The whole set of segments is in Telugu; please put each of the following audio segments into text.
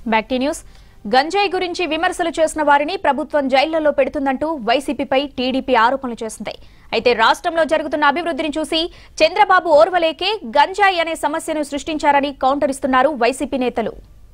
బ్యాక్ టు న్యూస్ గంజాయి గురించి విమర్శలు చేసిన వారిని ప్రభుత్వం జైళ్లలో పెడుతుందంటూ వైసీపీపై టీడీపీ ఆరోపణలు చేసింది అయితే రాష్ట్రంలో జరుగుతున్న అభివృద్ధిని చూసి చంద్రబాబు ఓర్వలేకే గంజాయి అనే సమస్యను సృష్టించారని కౌంటర్ ఇస్తున్నారు వైసీపీ నేతలు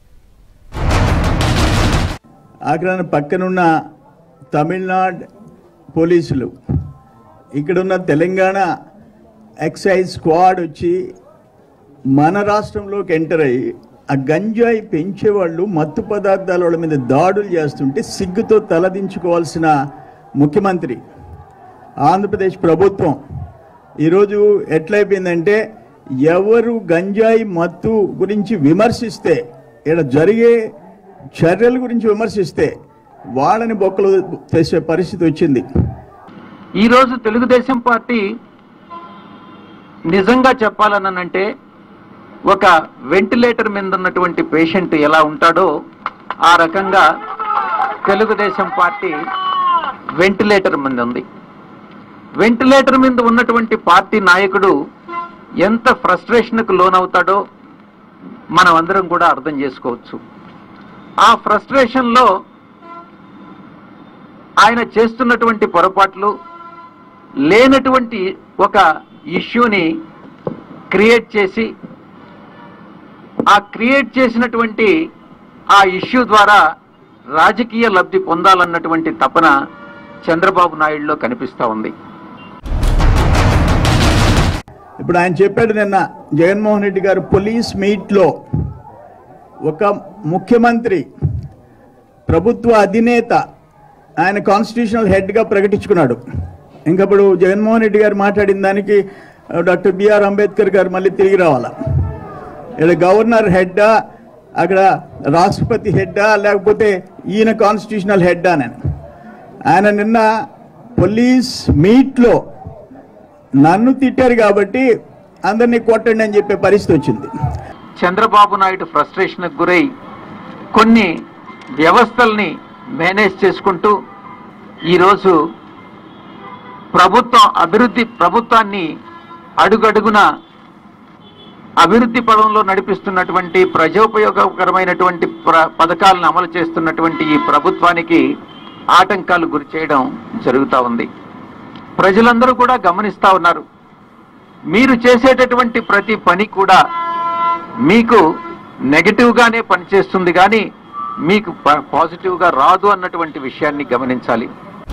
అక్కడ పక్కనున్న తమిళనాడు పోలీసులు ఇక్కడున్న తెలంగాణ ఎక్సైజ్ స్క్వాడ్ వచ్చి మన రాష్ట్రంలోకి ఎంటర్ అయ్యి ఆ గంజాయి పెంచేవాళ్ళు మత్తు పదార్థాల వాళ్ళ మీద దాడులు చేస్తుంటే సిగ్గుతో తలదించుకోవాల్సిన ముఖ్యమంత్రి ఆంధ్రప్రదేశ్ ప్రభుత్వం ఈరోజు ఎట్లయిపోయిందంటే ఎవరు గంజాయి మత్తు గురించి విమర్శిస్తే ఇక్కడ జరిగే చర్యల గురించి విమర్శిస్తే వాళ్ళని బొక్కలు తెసే పరిస్థితి వచ్చింది ఈరోజు తెలుగుదేశం పార్టీ నిజంగా చెప్పాలనంటే ఒక వెంటిలేటర్ మీద ఉన్నటువంటి పేషెంట్ ఎలా ఉంటాడో ఆ రకంగా తెలుగుదేశం పార్టీ వెంటిలేటర్ మీద ఉంది వెంటిలేటర్ మీద ఉన్నటువంటి పార్టీ నాయకుడు ఎంత ఫ్రస్ట్రేషన్కు లోనవుతాడో మనం అందరం కూడా అర్థం చేసుకోవచ్చు ఆ ఫ్రస్ట్రేషన్లో ఆయన చేస్తున్నటువంటి పొరపాట్లు లేనటువంటి ఒక ఇష్యూని క్రియేట్ చేసి ఆ క్రియేట్ చేసినటువంటి ఆ ఇష్యూ ద్వారా రాజకీయ లబ్ధి పొందాలన్నటువంటి తపన చంద్రబాబు నాయుడులో కనిపిస్తా ఉంది ఇప్పుడు ఆయన చెప్పాడు నిన్న జగన్మోహన్ రెడ్డి గారు పోలీస్ మీట్లో ఒక ముఖ్యమంత్రి ప్రభుత్వ అధినేత ఆయన కాన్స్టిట్యూషనల్ హెడ్గా ప్రకటించుకున్నాడు ఇంకప్పుడు జగన్మోహన్ రెడ్డి గారు మాట్లాడిన దానికి ఆ, డాక్టర్ బిఆర్ అంబేద్కర్ గారు మళ్ళీ తిరిగి రావాలా ఇక్కడ గవర్నర్ హెడ్డా అక్కడ రాష్ట్రపతి హెడ్డా లేకపోతే ఈయన కాన్స్టిట్యూషనల్ హెడ్డా నేను ఆయన నిన్న పోలీస్ మీట్లో నన్ను తిట్టారు కాబట్టి అందరినీ కొట్టండి అని చెప్పే పరిస్థితి వచ్చింది చంద్రబాబు నాయుడు ఫ్రస్ట్రేషన్కి గురై కొన్ని వ్యవస్థల్ని మేనేజ్ చేసుకుంటూ ఈరోజు ప్రభుత్వం అభివృద్ధి ప్రభుత్వాన్ని అడుగడుగున అభివృద్ధి పదంలో నడిపిస్తున్నటువంటి ప్రజోపయోగకరమైనటువంటి ప్ర- పథకాలను అమలు చేస్తున్నటువంటి ఈ ప్రభుత్వానికి ఆటంకాలు గురి చేయడం జరుగుతూ ఉంది ప్రజలందరూ కూడా గమనిస్తా ఉన్నారు మీరు చేసేటటువంటి ప్రతి పని కూడా మీకు నెగటివ్ గానే పనిచేస్తుంది కానీ మీకు ప- పాజిటివ్ గా రాదు అన్నటువంటి విషయాన్ని గమనించాలి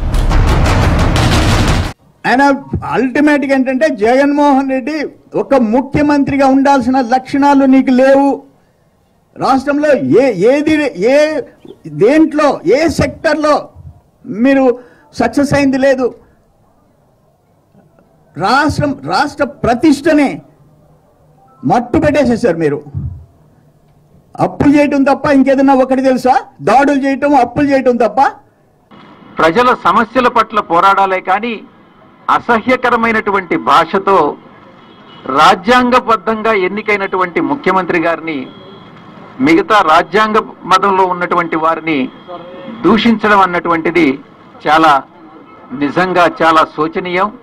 ఆయన అల్టిమేట్ గా ఏంటంటే జగన్మోహన్ రెడ్డి ఒక ముఖ్యమంత్రిగా ఉండాల్సిన లక్షణాలు నీకు లేవు రాష్ట్రంలో ఏ ఏది ఏ దేంట్లో ఏ సెక్టర్లో మీరు సక్సెస్ అయింది లేదు రాష్ట్రం రాష్ట్ర ప్రతిష్టని మట్టు పెట్టేసేసారు మీరు అప్పులు చేయటం తప్ప ఇంకేదన్నా ఒకటి తెలుసా దాడులు చేయటం అప్పులు చేయటం తప్ప ప్రజల సమస్యల పట్ల పోరాడాలే కానీ అసహ్యకరమైనటువంటి భాషతో రాజ్యాంగబద్ధంగా ఎన్నికైనటువంటి ముఖ్యమంత్రి గారిని మిగతా రాజ్యాంగ మతంలో ఉన్నటువంటి వారిని దూషించడం అన్నటువంటిది చాలా నిజంగా చాలా శోచనీయం